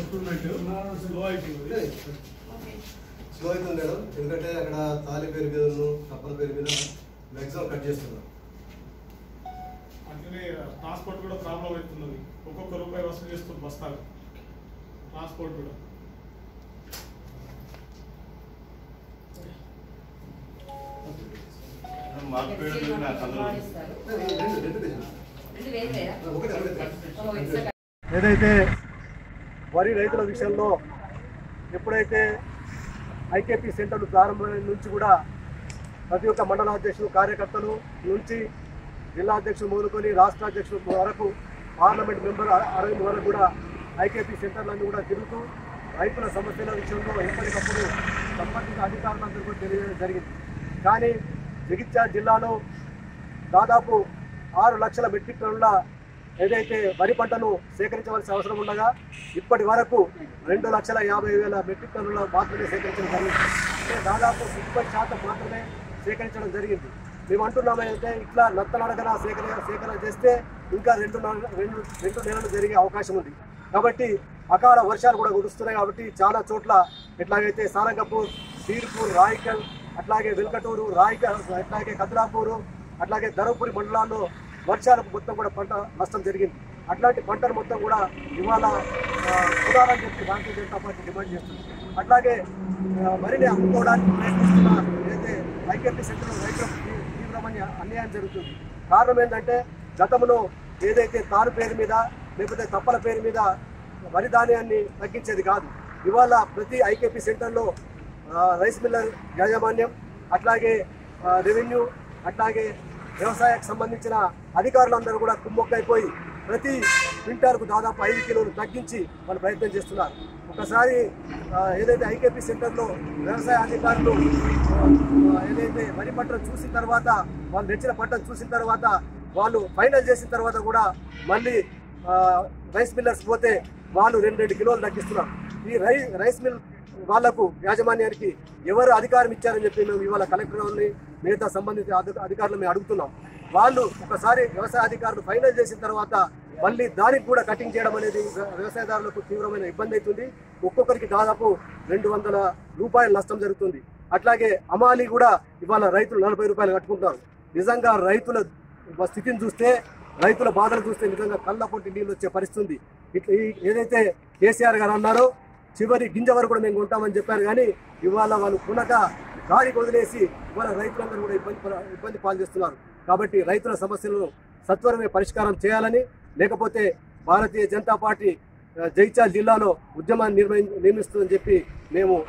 Improvement slow అయిపోయింది slow అవుతుంది madam ఎందుకంటే అక్కడ తాలి పేరు మీద కప్పల పేరు మీద మ్యాక్సిమం కట్ చేస్తున్నాం అట్లనే ట్రాన్స్పోర్ట్ కూడా ప్రాబ్లం అవుతున్నది ఒక్కొక్క రూపాయి వసూలు చేస్తుంది బస్తాలు ట్రాన్స్పోర్ట్ కూడా మార్కెట్ నాకు అందరూ రెండు రెండు పేజీలు రెండు వేరు వేరా ఒకటి ఒకటి ఓ, it's okay. ఏదైతే వరి రైతుల విషయంలో ఎప్పుడైతే ఐకేపీ సెంటర్లు ప్రారంభమైన నుంచి కూడా ప్రతి ఒక్క మండల అధ్యక్షులు కార్యకర్తలు నుంచి జిల్లా అధ్యక్షులు మొదలుకొని రాష్ట్ర అధ్యక్షులు వరకు పార్లమెంట్ మెంబర్ అ- అరవింద్ వరకు కూడా ఐకేపీ సెంటర్లన్నీ కూడా తిరుగుతూ రైతుల సమస్యల విషయంలో ఎప్పటికప్పుడు సంబంధిత అధికారులందరూ కూడా తెలియజేయడం జరిగింది కానీ జగిత్యాల జిల్లాలో దాదాపు ఆరు లక్షల మెట్రిక్ టన్నుల ఏదైతే వరి పంటను సేకరించవలసిన అవసరం ఉండగా ఇప్పటి వరకు రెండు లక్షల యాభై వేల మెట్రిక్ టన్నుల మాత్రమే సేకరించడం జరిగింది అంటే దాదాపు ముప్పై శాతం మాత్రమే సేకరించడం జరిగింది మేము అంటున్నాం ఏంటంటే ఇట్లా నత్తనడకన సేకరణ సేకరణ చేస్తే ఇంకా రెండు నెల- రెండు రెండు నెలలు జరిగే అవకాశం ఉంది కాబట్టి అకాల వర్షాలు కూడా కురుస్తున్నాయి కాబట్టి చాలా చోట్ల ఎట్లాగైతే సారంగపూర్ సీర్పూర్ రాయికల్ అట్లాగే వెల్కటూరు రాయికల్ అట్లాగే కద్రాపూరు అట్లాగే ధర్మపురి మండలాల్లో వర్షాలకు మొత్తం కూడా పంట నష్టం జరిగింది అట్లాంటి పంటలు మొత్తం కూడా ఇవాళ ఆ, కుదాలని చెప్పి భారతీయ జనతా పార్టీ డిమాండ్ చేస్తుంది అట్లాగే ఆ, వరిని అమ్ముకోవడానికి ప్రయత్నిస్తున్న ఏదైతే ఐకేపీ సెంటర్ రైతులకు తీ- తీవ్రమైన అన్యాయం జరుగుతుంది కారణం ఏంటంటే గతంలో ఏదైతే తారు పేరు మీద లేకపోతే తప్పల పేరు మీద వరి ధాన్యాన్ని తగ్గించేది కాదు ఇవాళ ప్రతి ఐకేపీ సెంటర్లో ఆ, రైస్ మిల్లర్ యాజమాన్యం అట్లాగే ఆ, రెవెన్యూ అట్లాగే వ్యవసాయానికి సంబంధించిన అధికారులందరూ కూడా కుమ్మక్కైపోయి ప్రతి క్వింటాల్కు దాదాపు ఐదు కిలోలు తగ్గించి వాళ్ళు ప్రయత్నం చేస్తున్నారు ఒకసారి ఆ, ఏదైతే ఐకేపీ సెంటర్లో వ్యవసాయ అధికారులు ఆ, ఏదైతే వరి పంటను చూసిన తర్వాత వాళ్ళు తెచ్చిన పంటను చూసిన తర్వాత వాళ్ళు ఫైనల్ చేసిన తర్వాత కూడా మళ్ళీ ఆ, రైస్ మిల్లర్స్ పోతే వాళ్ళు రెండు రెండు కిలోలు తగ్గిస్తున్నారు ఈ రై రైస్ మిల్ వాళ్లకు యాజమాన్యానికి ఎవరు అధికారం ఇచ్చారని చెప్పి మేము ఇవాళ కలెక్టర్ వాళ్ళని మిగతా సంబంధిత అధి- అధికారులు మేము అడుగుతున్నాం వాళ్ళు ఒకసారి వ్యవసాయ అధికారులు ఫైనల్ చేసిన తర్వాత మళ్ళీ దానికి కూడా కటింగ్ చేయడం అనేది వ్య- వ్యవసాయదారులకు తీవ్రమైన ఇబ్బంది అవుతుంది ఒక్కొక్కరికి దాదాపు రెండు వందల రూపాయల నష్టం జరుగుతుంది అట్లాగే అమాలి కూడా ఇవాళ రైతులు నలభై రూపాయలు కట్టుకుంటారు నిజంగా రైతుల స్థితిని చూస్తే రైతుల బాధలు చూస్తే నిజంగా కళ్ళ పొట్టి నీళ్ళు వచ్చే పరిస్థితి ఉంది ఇట్లా ఈ- ఏదైతే కేసీఆర్ గారు అన్నారో చివరి గింజ వరకు కూడా మేము కొంటామని చెప్పారు కానీ ఇవాళ వాళ్ళు కొనక గాలికి వదిలేసి ఇవాళ రైతులందరూ కూడా ఇబ్బంది పడ- ఇబ్బంది పాలు చేస్తున్నారు కాబట్టి రైతుల సమస్యలను సత్వరమే పరిష్కారం చేయాలని లేకపోతే భారతీయ జనతా పార్టీ ఆ, జగిత్యాల జిల్లాలో ఉద్యమాన్ని నిర్వహి నిర్మిస్తుందని చెప్పి మేము